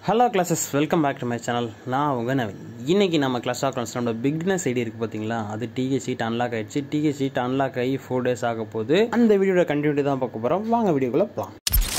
hello clashers welcome back to my channel நான் உங்கள் நவீன் இன்றைக்கி நம்ம கிளாஸ் ஆஃப் கிளாஸ் நம்மளோட பிக்னஸ் ஐடி இருக்குது பார்த்தீங்களா அது டிகே சீட் அன்லாக் ஆயிடுச்சு டிகே சீட் அன்லாக் ஆகி ஃபோர் டேஸ் ஆக போகுது அந்த வீடியோட கண்டினியூட்டி தான் பார்க்க போகிறோம் வாங்க வீடியோக்குள்ளே போகலாம்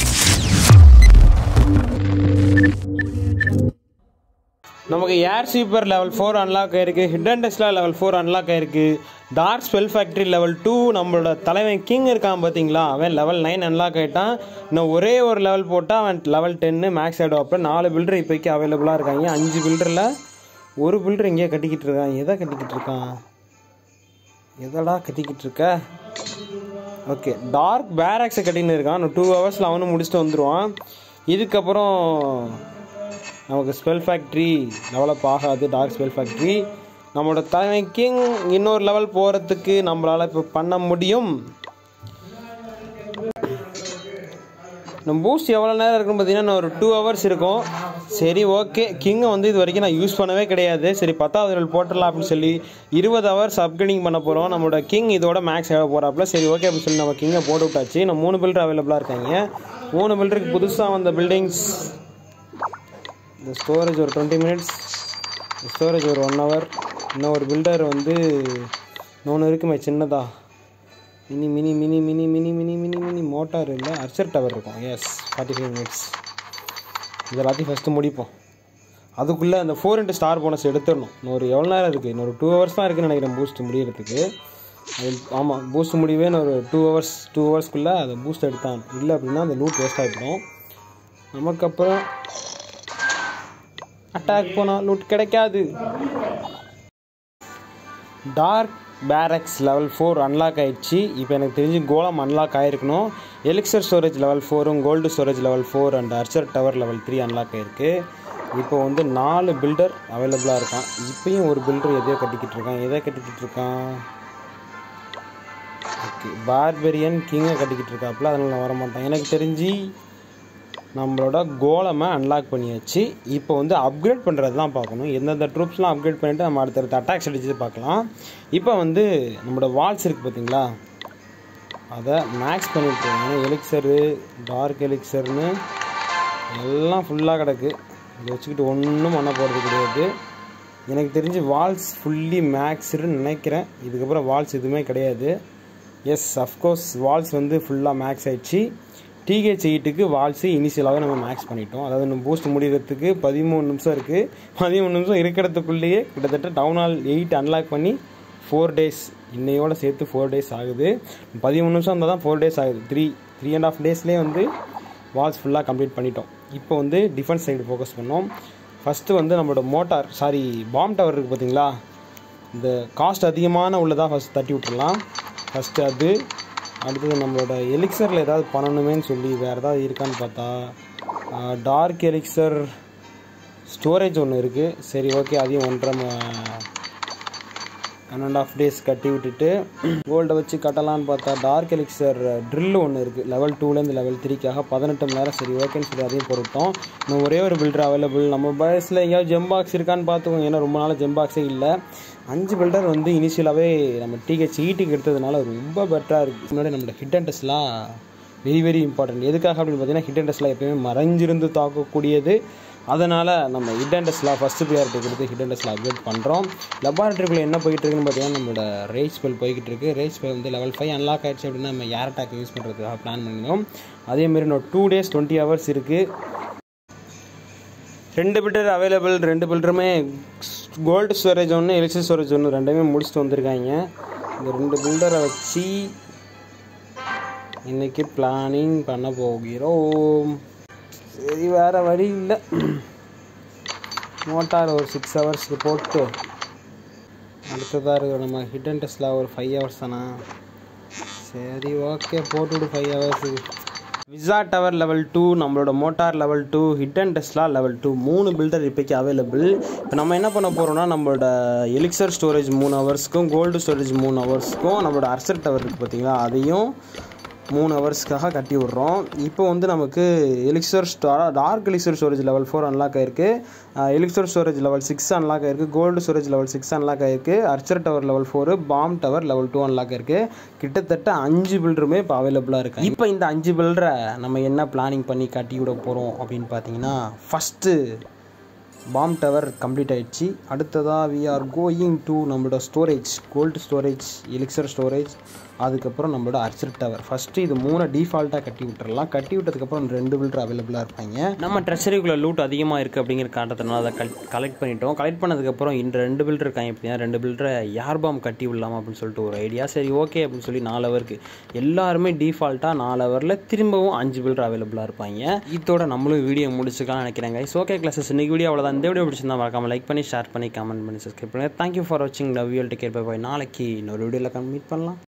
நமக்கு air sweeper level four unlock ஆயிருக்கு hidden Tesla level four unlock ஆயிருக்கு dark spell factory level two நம்மளோட தலைவன் கிங் இருக்கான் பார்த்தீங்களா அவன் லெவல் நைன் அன்லாக் ஆகிட்டான் இன்னும் ஒரே ஒரு லெவல் போட்டால் அவன் லெவல் டென்னு மேக்ஸ் ஆகிடுவாப்ப நாலு பில்டர் இப்போக்கி அவைலபிளாக இருக்காங்க அஞ்சு பில்டரில் ஒரு பில்டர் எங்கேயோ கட்டிக்கிட்டு இருக்கான் எதை கட்டிக்கிட்டு இருக்கான் எதடா கட்டிக்கிட்டு இருக்க ஓகே டார்க் பேராக்ஸை கட்டின்னு இருக்கான் இன்னும் டூ ஹவர்ஸில் அவனும் முடிச்சுட்டு வந்துடுவான் இதுக்கப்புறம் நமக்கு ஸ்பெல் ஃபேக்ட்ரி டெவலப் ஆகாது டார்க் ஸ்பெல் ஃபேக்ட்ரி நம்மளோட தலைமை கிங் இன்னொரு லெவல் போகிறதுக்கு நம்மளால் இப்போ பண்ண முடியும் நம்ம பூஸ்ட் எவ்வளோ நேரம் இருக்குன்னு பார்த்தீங்கன்னா இன்னும் ஒரு டூ ஹவர்ஸ் இருக்கும் சரி ஓகே கிங்கை வந்து இது வரைக்கும் நான் யூஸ் பண்ணவே கிடையாது சரி பத்தாவது நாள் போட்டுடலாம் அப்படின்னு சொல்லி இருபது ஹவர்ஸ் அப்கிரேடிங் பண்ண போகிறோம் நம்மளோட கிங் இதோட மேக்ஸ் எவ்வளோ போகிறாப்புல சரி ஓகே அப்படின்னு சொல்லி நம்ம கிங்கை போட்டு விட்டாச்சு நம்ம மூணு பில்டர் அவைலபிளாக இருக்காங்க மூணு பில்டருக்கு புதுசாக வந்த பில்டிங்ஸ் இந்த ஸ்டோரேஜ் ஒரு டுவெண்ட்டி மினிட்ஸ் ஸ்டோரேஜ் ஒரு ஒன் ஹவர் இன்னும் ஒரு பில்டர் வந்து இன்னொன்று இருக்குமே சின்னதா mini mini mini mini mini mini mini mini mortar இல்லை அர்ச்சர் டவர் இருக்கும் எஸ் ஃபார்ட்டி ஃபைவ் மினிட்ஸ் இது எல்லாத்தையும் ஃபஸ்ட்டு முடிப்போம் அதுக்குள்ளே அந்த ஃபோர் இன்ட்டு ஸ்டார் போனஸ் எடுத்துடணும் இன்னொரு எவ்வளோ நேரம் இருக்குது இன்னொரு டூ ஹவர்ஸ் தான் இருக்குன்னு நினைக்கிறேன் பூஸ்ட் முடியறதுக்கு அது ஆமாம் பூஸ்ட் முடியவே இன்னொரு டூ ஹவர்ஸ் டூ ஹவர்ஸ்க்குள்ளே அதை பூஸ்ட் எடுத்தான் இல்லை அப்படின்னா அந்த லூட் வேஸ்ட் ஆகிடும் நமக்கு அப்புறம் அட்டாக் போனால் லூட் கிடைக்காது dark barracks level four unlock ஆயிடுச்சு இப்போ எனக்கு தெரிஞ்சு கோலம் அன்லாக் ஆகிருக்கணும் எலிக்சர் ஸ்டோரேஜ் லெவல் ஃபோரும் gold storage level four and archer tower level three unlock ஆயிருக்கு இப்போ வந்து நாலு பில்டர் அவைலபிளாக இருக்கான் இப்பயும் ஒரு பில்டர் எதையோ கட்டிக்கிட்டு இருக்கான் எதை கட்டிக்கிட்டு இருக்கான் ஓகே பார்பெரியன் கிங்கை கட்டிக்கிட்டு இருக்காப்புல அதனால் நான் வரமாட்டேன் எனக்கு தெரிஞ்சு நம்மளோட கோலமை அன்லாக் பண்ணியாச்சு இப்போ வந்து அப்கிரேட் பண்ணுறது தான் பார்க்கணும் எந்தெந்த ட்ரூப்ஸ்லாம் அப்கிரேட் பண்ணிவிட்டு நம்ம அடுத்தடுத்த அட்டாக்ஸ் அடிச்சு பார்க்கலாம் இப்போ வந்து நம்மளோட வால்ஸ் இருக்குது பார்த்தீங்களா அதை மேக்ஸ் பண்ணிட்டு இருக்கோம் எலிக்சரு டார்க் எலிக்சர்னு எல்லாம் ஃபுல்லாக கிடக்கு இதை வச்சுக்கிட்டு ஒன்றும் பண்ண போகிறது கிடையாது எனக்கு தெரிஞ்சு வால்ஸ் ஃபுல்லி மேக்ஸ்டுன்னு நினைக்கிறேன் இதுக்கப்புறம் வால்ஸ் எதுவுமே கிடையாது எஸ் அஃப்கோர்ஸ் வால்ஸ் வந்து ஃபுல்லாக மேக்ஸ் ஆயிடுச்சு டிஹெச் எயிட்டுக்கு வால்ஸு இனிஷியலாகவே நம்ம மேக்ஸ் பண்ணிட்டோம் அதாவது நம்ம பூஸ்ட் முடிகிறதுக்கு பதிமூணு நிமிஷம் இருக்குது பதிமூணு நிமிஷம் இருக்கிறதுக்குள்ளேயே கிட்டத்தட்ட டவுன் ஹால் எயிட் அன்லாக் பண்ணி ஃபோர் டேஸ் இன்னையோட சேர்த்து ஃபோர் டேஸ் ஆகுது பதிமூணு நிமிஷம் இருந்தால் தான் ஃபோர் டேஸ் ஆகுது த்ரீ த்ரீ அண்ட் ஆஃப் டேஸ்லேயே வந்து வால்ஸ் ஃபுல்லாக கம்ப்ளீட் பண்ணிட்டோம் இப்போ வந்து டிஃபென்ஸ் சைடு ஃபோக்கஸ் பண்ணோம் ஃபஸ்ட்டு வந்து நம்மளோட மோட்டார் சாரி பாம் டவர் இருக்குது பார்த்தீங்களா இந்த காஸ்ட் அதிகமான உள்ளதாக ஃபஸ்ட் தட்டி விட்டுறலாம் ஃபஸ்ட்டு அது அடுத்தது நம்மளோட எலிக்சரில் ஏதாவது பண்ணணுமேன்னு சொல்லி வேறு ஏதாவது இருக்கான்னு பார்த்தா டார்க் எலிக்சர் ஸ்டோரேஜ் ஒன்று இருக்குது சரி ஓகே அதையும் ஒன்றரை ஒன் அண்ட் ஆஃப் டேஸ் கட்டி விட்டுட்டு கோல்டை வச்சு கட்டலான்னு பார்த்தா டார்க் எலிக்சர் ட்ரில் ஒன்று இருக்குது லெவல் டூலேருந்து லெவல் த்ரீக்காக பதினெட்டு மணி நேரம் சரி ஓகேன்னு சொல்லி அதையும் பொருட்டோம் இன்னும் ஒரே ஒரு பில்டர் அவைலபிள் நம்ம பயஸில் எங்கேயாவது ஜெம் பாக்ஸ் இருக்கான்னு பார்த்துக்கோங்க ஏன்னா ரொம்ப நாள் ஜெம் பாக்ஸே இல்லை அஞ்சு பில்டர் வந்து இனிஷியலாகவே நம்ம டிஹெச் ஈட்டுக்கு எடுத்ததுனால ரொம்ப பெட்டராக இருக்குது முன்னாடி நம்மளோட ஹிட் அண்ட் டெஸ்ட்லாம் வெரி வெரி இம்பார்ட்டன்ட் எதுக்காக அப்படின்னு பார்த்தீங்கன்னா ஹிட் அண்ட் டெஸ்ட்லாம் எப்பயுமே மறைஞ்சிருந்து தாக்கக்கூடியது அதனால் நம்ம ஹிட் அண்ட் டெஸ்ட்லாம் ஃபஸ்ட்டு ப்ரியாரிட்டி கொடுத்து ஹிட் அண்ட் டெஸ்ட்டில் அப்டேட் பண்ணுறோம் லெபார்ட்ரிக்குள்ளே என்ன போயிட்டு இருக்குன்னு பார்த்தீங்கன்னா நம்மளோட ரேஜ் ஸ்பெல் போய்கிட்டு இருக்கு ரேஜ் ஸ்பெல் வந்து லெவல் ஃபைவ் அன்லாக் ஆயிடுச்சு அப்படின்னா நம்ம ஏர் அட்டாக் யூஸ் பண்ணுறதுக்காக பிளான் பண்ணியிருந்தோம் அதேமாரி இன்னும் டூ டேஸ் டுவெண்ட்டி ஹவர்ஸ் இருக்குது ரெண்டு பில்டர் அவைலபிள் ரெண்டு பில்டருமே கோல்டு ஸ்டோரேஜ் ஒன்று எலக்ட்ரிக் ஸ்டோரேஜ் ஒன்று ரெண்டுமே முடிச்சுட்டு வந்திருக்காங்க இந்த ரெண்டு பில்டரை வச்சு இன்றைக்கி பிளானிங் பண்ண போகிறோம் சரி வேறு வழி இல்லை மோட்டார் ஒரு சிக்ஸ் ஹவர்ஸ்க்கு போட்டு அடுத்ததாக இருக்கிற நம்ம ஹிட் அண்ட் டெஸ்ட்டில் ஒரு ஃபைவ் ஹவர்ஸ் தானே சரி ஓகே போட்டுவிடு ஃபைவ் ஹவர்ஸுக்கு விசா டவர் லெவல் டூ நம்மளோட mortar level two hidden tesla level two மூணு பில்டர் இப்போக்கி அவைலபிள் இப்போ நம்ம என்ன பண்ண போகிறோம்னா நம்மளோட எலிக்சர் ஸ்டோரேஜ் மூணு ஹவர்ஸ்க்கும் கோல்டு ஸ்டோரேஜ் மூணு ஹவர்ஸ்க்கும் நம்மளோட அர்சர் டவர் இருக்குது பார்த்தீங்களா அதையும் மூணு ஹவர்ஸ்க்காக கட்டி விட்றோம் இப்போ வந்து நமக்கு எலிக்சர் ஸ்டா dark elixir storage level four unlock ஆயிருக்கு elixir storage level six unlock ஆயிருக்கு gold storage level six unlock ஆயிருக்கு archer tower level four bomb tower level two unlock ஆயிருக்கு கிட்டத்தட்ட அஞ்சு பில்டருமே இப்போ அவைலபிளாக இருக்கு இப்போ இந்த அஞ்சு பில்டரை நம்ம என்ன பிளானிங் பண்ணி கட்டி விட போகிறோம் அப்படின்னு பார்த்தீங்கன்னா ஃபஸ்ட்டு பாம் டவர் கம்ப்ளீட் ஆயிடுச்சு அடுத்ததாக வி ஆர் கோயிங் டு நம்மளோட storage gold storage elixir storage அதுக்கப்புறம் நம்மளோட அர்ச்சர் டவர் ஃபஸ்ட்டு இது மூணு டிஃபால்ட்டாக கட்டி விட்டுறலாம் கட்டி விட்டதுக்கப்புறம் ரெண்டு பில்டர் அவைலபிளாக இருப்பாங்க நம்ம ட்ரெஷரிக்குள்ளே லூட் அதிகமாக இருக்குது அப்படிங்கிற காரணத்தினால அதை கல் கலெக்ட் பண்ணிட்டோம் கலெக்ட் பண்ணதுக்கப்புறம் இந்த ரெண்டு பில்டர் இருக்காங்க எப்படின்னா ரெண்டு பில்டரை யார் பாம் கட்டி விடலாமா அப்படின்னு சொல்லிட்டு ஒரு ஐடியா சரி ஓகே அப்படின்னு சொல்லி நாலு ஹவருக்கு எல்லாருமே டிஃபால்ட்டாக நாலு ஹவரில் திரும்பவும் அஞ்சு பில்டர் அவைலபிளாக இருப்பாங்க இதோட நம்மளும் வீடியோ முடிச்சுக்கலாம் நினைக்கிறேன் guys ஓகே கிளாஸஸ் இன்னைக்கு வீடியோ அவ்வளோதான் இந்த வீடியோ பிடிச்சிருந்தா மறக்காம லைக் பண்ணி ஷேர் பண்ணி கமெண்ட் பண்ணி சப்ஸ்கிரைப் பண்ணுங்கள் தேங்க்யூ ஃபார் வாட்சிங் love you take care bye நாளைக்கு இன்னொரு வீடியோவில் மீட் பண்ணலாம்